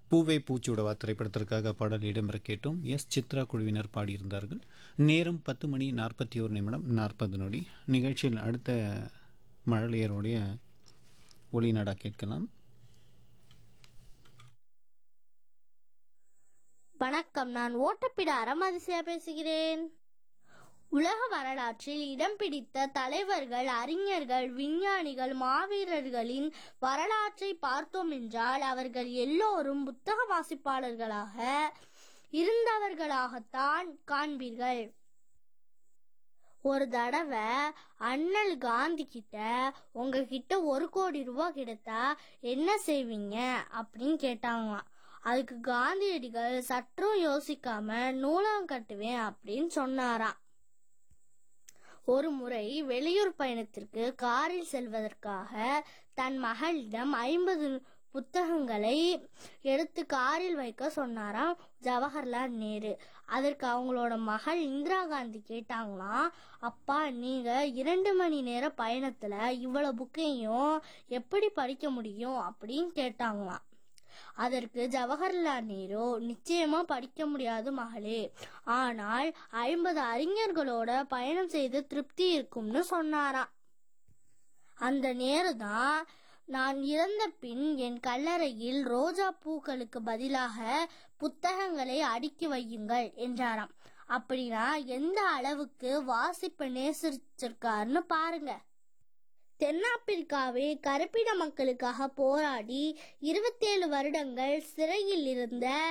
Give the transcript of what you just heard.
பூவே பூச்சியோடவா திரைப்படத்திற்காக பாடல் இடம்பெற கேட்டோம் எஸ் சித்ரா குழுவினர் பாடியிருந்தார்கள் நேரம் பத்து மணி நாற்பத்தி ஒரு நிமிடம் நாற்பது நொடி நிகழ்ச்சியில் அடுத்த மழலையருடைய ஒளிநாடா கேட்கலாம் வணக்கம் நான் ஓட்டப்பிட அறமதிசையா பேசுகிறேன் உலக வரலாற்றில் இடம் பிடித்த தலைவர்கள் அறிஞர்கள் விஞ்ஞானிகள் மாவீரர்களின் வரலாற்றை பார்த்தோம் என்றால் அவர்கள் எல்லோரும் புத்தக வாசிப்பாளர்களாக இருந்தவர்களாகத்தான் காண்பீர்கள் ஒரு தடவை அண்ணல் காந்தி கிட்ட உங்ககிட்ட ஒரு கோடி ரூபாய் கிடைத்தா என்ன செய்வீங்க அப்படின்னு கேட்டாங்களாம் அதுக்கு காந்தியடிகள் சற்றும் யோசிக்காம நூலகம் கட்டுவேன் அப்படின்னு சொன்னாராம் ஒரு முறை வெளியூர் பயணத்திற்கு காரில் செல்வதற்காக தன் மகளிடம் ஐம்பது புத்தகங்களை எடுத்து காரில் வைக்க சொன்னாராம் ஜவஹர்லால் நேரு அதற்கு அவங்களோட மகள் இந்திரா காந்தி கேட்டாங்களாம் அப்பா நீங்க இரண்டு மணி நேர பயணத்துல இவ்வளவு புக்கையும் எப்படி படிக்க முடியும் அப்படின்னு கேட்டாங்களாம் அதற்கு ஜவஹர்லால் நேரு நிச்சயமா படிக்க முடியாது மகளே ஆனால் ஐம்பது அறிஞர்களோட பயணம் செய்து திருப்தி இருக்கும்னு சொன்னாராம் அந்த நேரம் தான் நான் இறந்த பின் என் கல்லறையில் ரோஜா பூக்களுக்கு பதிலாக புத்தகங்களை அடுக்கி வையுங்கள் என்றாராம் அப்படின்னா எந்த அளவுக்கு வாசிப்பை நேசிச்சிருக்காருன்னு பாருங்க தென்னாப்பிரிக்காவில் கருப்பின மக்களுக்காக போராடி இருபத்தேழு வருடங்கள் சிறையில் இருந்த